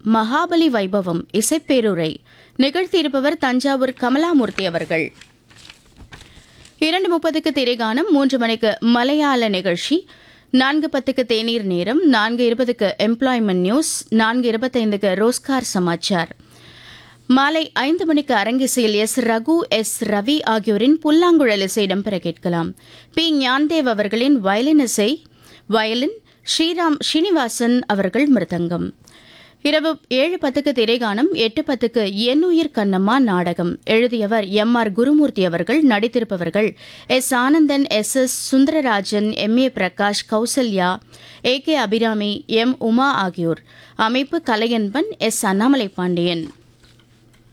மகாபலி வைபவம் இசைப்பேருரை நிகழ்த்தியிருப்பவர் தஞ்சாவூர் கமலாமூர்த்தி அவர்கள் இரண்டு முப்பதுக்கு திரைகானம் மூன்று மணிக்கு மலையாள நிகழ்ச்சி நான்கு பத்துக்கு தேநீர் நேரம் நான்கு இருபதுக்கு எம்ப்ளாய்மெண்ட் நியூஸ் நான்கு இருபத்தைந்துக்கு ரோஸ்கார் சமாச்சார் மாலை ஐந்து மணிக்கு அரங்கிசையில் எஸ் ரகு எஸ் ரவி ஆகியோரின் புல்லாங்குழல் இசை இடம்பெற கேட்கலாம் பி ஞான்தேவ் அவர்களின் வயலின் இசை வயலின் ஸ்ரீராம் ஸ்ரீனிவாசன் அவர்கள் மிருதங்கம் இரவு ஏழு பத்துக்கு திரைகானம் எட்டு பத்துக்கு எண்ணுயிர் கண்ணம்மா நாடகம் எழுதியவர் எம் ஆர் குருமூர்த்தி அவர்கள் நடித்திருப்பவர்கள் S Anandan S S Sundararajan M A Prakash Kausalya A K Abirami M Uma ஆகியோர் அமைப்பு கலையன்பன் எஸ் அண்ணாமலை பாண்டியன்